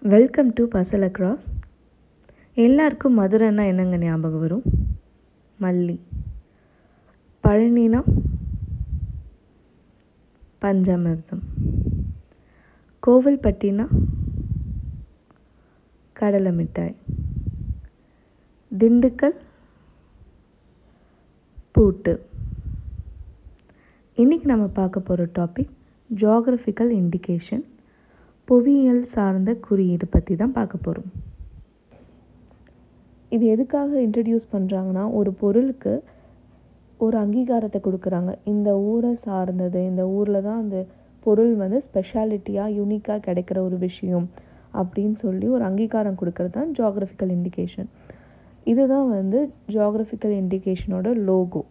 welcome to Basil across எல்லாருக்கும் மதுரைன்னா என்னங்க ஞாபகம் வரும் மல்லி பழனினா பஞ்சாமிர்தம் கோவில்பட்டினா கடலை மிட்டாய் திண்டுக்கல் பூட்டு இன்றைக்கி நம்ம பார்க்க போகிற டாபிக் ஜியாகிரபிக்கல் இண்டிகேஷன் புவியியல் சார்ந்த குறியீடு பற்றி தான் பார்க்க போகிறோம் இது எதுக்காக இன்ட்ரடியூஸ் பண்ணுறாங்கன்னா ஒரு பொருளுக்கு ஒரு அங்கீகாரத்தை கொடுக்குறாங்க இந்த ஊரை சார்ந்தது இந்த ஊரில் தான் அந்த பொருள் வந்து ஸ்பெஷாலிட்டியாக யூனிக்காக கிடைக்கிற ஒரு விஷயம் அப்படின்னு சொல்லி ஒரு அங்கீகாரம் கொடுக்கறது தான் ஜியாகிரபிக்கல் இண்டிகேஷன் இதுதான் வந்து ஜியாகிரபிக்கல் இண்டிகேஷனோட logo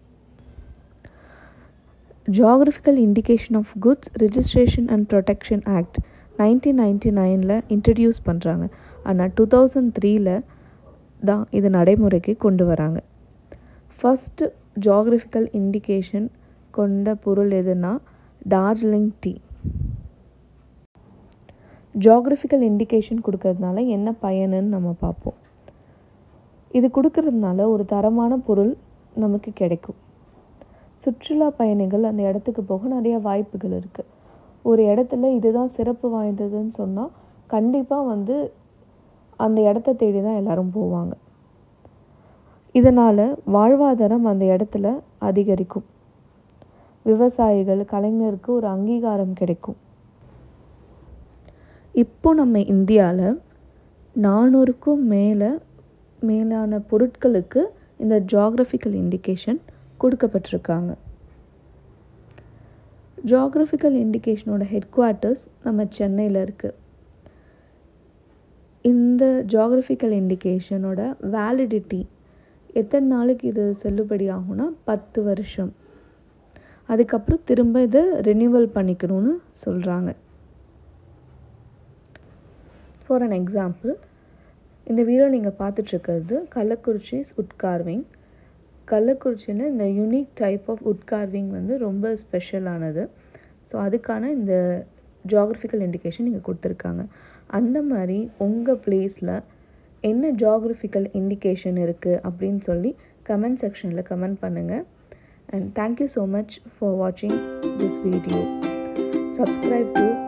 geographical indication of goods registration and protection act nineteen ninety நைனில் இன்ட்ரடியூஸ் பண்ணுறாங்க ஆனால் டூ தௌசண்ட் த்ரீல தான் இது நடைமுறைக்கு கொண்டு வராங்க ஃபஸ்ட்டு ஜியாகிரபிக்கல் இண்டிகேஷன் கொண்ட பொருள் எதுனா டார்ஜிலிங் டீ ஜியாகிரபிக்கல் இண்டிகேஷன் கொடுக்கறதுனால என்ன பயனுன்னு நம்ம பார்ப்போம் இது கொடுக்கறதுனால ஒரு தரமான பொருள் நமக்கு கிடைக்கும் சுற்றுலா பயணிகள் அந்த இடத்துக்கு போக நிறைய வாய்ப்புகள் இருக்குது ஒரு இடத்துல இதுதான் சிறப்பு வாய்ந்ததுன்னு சொன்னால் கண்டிப்பாக வந்து அந்த இடத்த தேடி தான் எல்லாரும் போவாங்க இதனால் வாழ்வாதாரம் அந்த இடத்துல அதிகரிக்கும் விவசாயிகள் கலைஞருக்கு ஒரு அங்கீகாரம் கிடைக்கும் இப்போ நம்ம இந்தியாவில் நானூறுக்கும் மேலே மேலான பொருட்களுக்கு இந்த ஜியாகிரபிக்கல் இண்டிகேஷன் கொடுக்கப்பட்டிருக்காங்க ஜியாகிரபிக்கல் இண்டிகேஷனோட ஹெட் குவார்ட்டர்ஸ் நம்ம சென்னையில் இருக்குது இந்த ஜியாகிரபிக்கல் இண்டிகேஷனோட வேலிடிட்டி எத்தனை நாளைக்கு இது செல்லுபடி ஆகும்னா பத்து வருஷம் அதுக்கப்புறம் திரும்ப இதை ரினியூவல் பண்ணிக்கணும்னு சொல்கிறாங்க ஃபார் அன் எக்ஸாம்பிள் இந்த வீடியோ நீங்கள் பார்த்துட்ருக்கிறது கள்ளக்குறிச்சி உட் கார்விங் கள்ளக்குறிச்சியில் இந்த unique type of wood carving வந்து ரொம்ப ஸ்பெஷலானது ஸோ அதுக்கான இந்த ஜியாகிரபிக்கல் இண்டிகேஷன் நீங்கள் கொடுத்துருக்காங்க அந்த மாதிரி உங்கள் பிளேஸில் என்ன ஜியாகிரபிக்கல் இண்டிகேஷன் இருக்குது அப்படின்னு சொல்லி கமெண்ட் செக்ஷனில் கமெண்ட் பண்ணுங்கள் and thank you so much for வாட்சிங் திஸ் வீடியோ சப்ஸ்கிரைப் டு